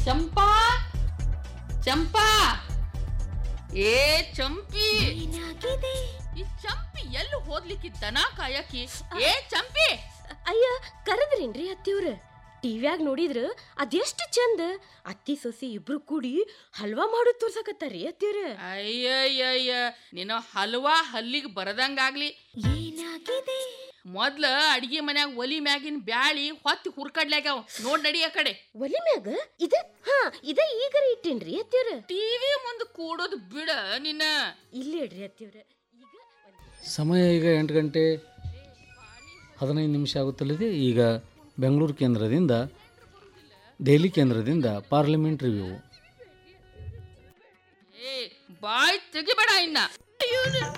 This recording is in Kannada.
ಚಂಪಾ ಚಂಪಾ ಏ ಚಂಪಿ ಈ ಚಂಪಿ ಎಲ್ಲಿ ಹೋಗ್ಲಿಕ್ಕೆ ದನ ಕಾಯಕಿ ಏ ಚಂಪಿ ಅಯ್ಯ ಕರೆದ್ರೇನ್ರಿ ಅತ್ತಿಯವ್ರ ಟಿವ್ಯಾಗ ನೋಡಿದ್ರ ಅದೆಷ್ಟು ಚಂದ ಅತ್ತಿ ಸೊಸಿ ಇಬ್ರು ಕೂಡಿ ಹಲ್ವಾ ಮಾಡೋದ್ ತೋರ್ಸಕತ್ತಾರಿ ಅತ್ತಿಯವ್ರ ಅಯ್ಯಯ್ಯಯ್ಯ ನಿನ್ನ ಹಲ್ವಾ ಹಲ್ಲಿಗೆ ಬರದಂಗಾಗ್ಲಿ ಮೊದ್ಲ ಅಡಿಗೆ ಮನ್ಯಾಗ ಒಲಿ ಮ್ಯಾಗಿನ ಬ್ಯಾಳಿ ಹೊತ್ತಿ ಹುರ್ಕಡ್ಲಾಗ್ಯಾವ ನೋಡ್ ನಡಿ ಆ ಕಡೆ ಒಲಿ ಮ್ಯಾಗ ಇದ ಹಾ ಇದ ಈಗರ ಇಟ್ಟೇನ್ರಿ ಅತ್ತಿಯವ್ರ ಟಿವಿ ಮುಂದೆ ಕೂಡೋದು ಬಿಡ ನಿನ್ನ ಇಲ್ಲಿ ಇಡ್ರಿ ಅತ್ತಿಯವ್ರ ಈಗ ಒಂದ್- ಸಮಯ ಈಗ ಎಂಟು ಗಂಟೆ ಹದಿನೈದು ನಿಮಿಷ ಆಗುತ್ತಲಿದೆ ಈಗ ಬೆಂಗಳೂರು ಕೇಂದ್ರದಿಂದ ದೆಹಲಿ ಕೇಂದ್ರದಿಂದ ಪಾರ್ಲಿಮೆಂಟ್ ರಿವ್ಯೂ ಏ ಬಾಯ್ ತೆಗಿಬೇಡ ಇನ್ನ